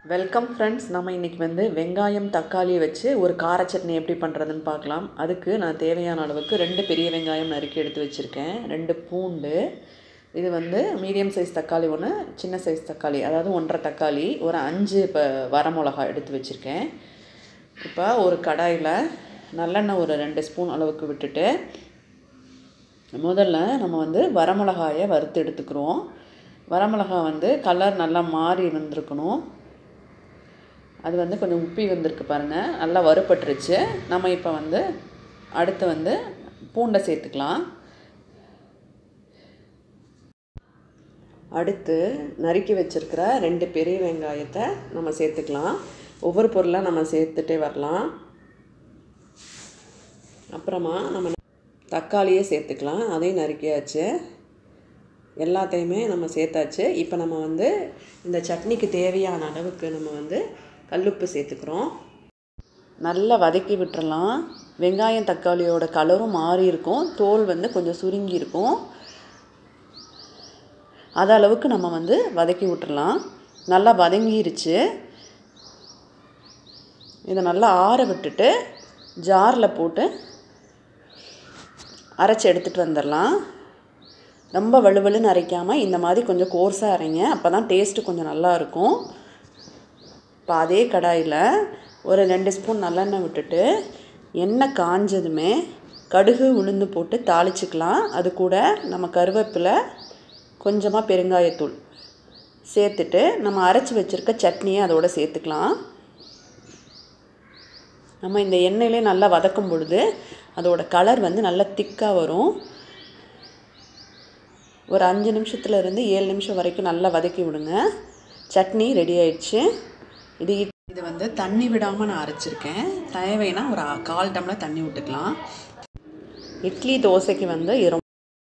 welcome friends நம்ம இன்றைக்கி வந்து வெங்காயம் தக்காளி வச்சு ஒரு கார சட்னி எப்படி பண்ணுறதுன்னு பார்க்கலாம் அதுக்கு நான் தேவையான அளவுக்கு ரெண்டு பெரிய வெங்காயம் நறுக்கி எடுத்து வச்சுருக்கேன் ரெண்டு பூண்டு இது வந்து மீடியம் சைஸ் தக்காளி ஒன்று சின்ன சைஸ் தக்காளி அதாவது ஒன்றரை தக்காளி ஒரு அஞ்சு இப்போ வரமிளகா எடுத்து வச்சுருக்கேன் இப்போ ஒரு கடாயில் நல்லெண்ணெய் ஒரு ரெண்டு ஸ்பூன் அளவுக்கு விட்டுட்டு முதல்ல நம்ம வந்து வரமிளகாயை வறுத்து எடுத்துக்கிறோம் வரமிளகா வந்து கலர் நல்லா மாறி வந்திருக்கணும் அது வந்து கொஞ்சம் உப்பி வந்திருக்கு பாருங்கள் நல்லா வறுபட்டுருச்சு நம்ம இப்போ வந்து அடுத்து வந்து பூண்டை சேர்த்துக்கலாம் அடுத்து நறுக்கி வச்சுருக்கிற ரெண்டு பெரிய வெங்காயத்தை நம்ம சேர்த்துக்கலாம் ஒவ்வொரு பொருளாக நம்ம சேர்த்துட்டே வரலாம் அப்புறமா நம்ம தக்காளியே சேர்த்துக்கலாம் அதையும் நறுக்கியாச்சு எல்லாத்தையுமே நம்ம சேர்த்தாச்சு இப்போ நம்ம வந்து இந்த சட்னிக்கு தேவையான அளவுக்கு நம்ம வந்து கல்லுப்பு சேர்த்துக்கிறோம் நல்லா வதக்கி விட்டுறலாம் வெங்காயம் தக்காளியோட கலரும் மாறி இருக்கும் தோல் வந்து கொஞ்சம் சுருங்கி இருக்கும் அது அளவுக்கு நம்ம வந்து வதக்கி விட்டுறலாம் நல்லா வதங்கிருச்சு இதை நல்லா ஆற விட்டுட்டு ஜாரில் போட்டு அரைச்சி எடுத்துகிட்டு வந்துடலாம் ரொம்ப வலுவலுன்னு அரைக்காமல் இந்த மாதிரி கொஞ்சம் கோர்ஸாக அரைங்க அப்போ தான் டேஸ்ட்டு கொஞ்சம் நல்லாயிருக்கும் இப்போ அதே கடாயில் ஒரு ரெண்டு ஸ்பூன் நல்லெண்ணெய் விட்டுட்டு எண்ணெய் காஞ்சதுமே கடுகு உளுந்து போட்டு தாளிச்சிக்கலாம் அது கூட நம்ம கருவேப்பிலை கொஞ்சமாக பெருங்காயத்தூள் சேர்த்துட்டு நம்ம அரைச்சி வச்சுருக்க சட்னியை அதோடு சேர்த்துக்கலாம் நம்ம இந்த எண்ணெயிலே நல்லா வதக்கும் பொழுது அதோட கலர் வந்து நல்லா திக்காக வரும் ஒரு அஞ்சு நிமிஷத்துலேருந்து ஏழு நிமிஷம் வரைக்கும் நல்லா வதக்கி விடுங்க சட்னி ரெடி ஆயிடுச்சு இது இது வந்து தண்ணி விடாமல் நான் அரைச்சிருக்கேன் தேவைன்னா ஒரு கால் டம்ளர் தண்ணி விட்டுக்கலாம் இட்லி தோசைக்கு வந்து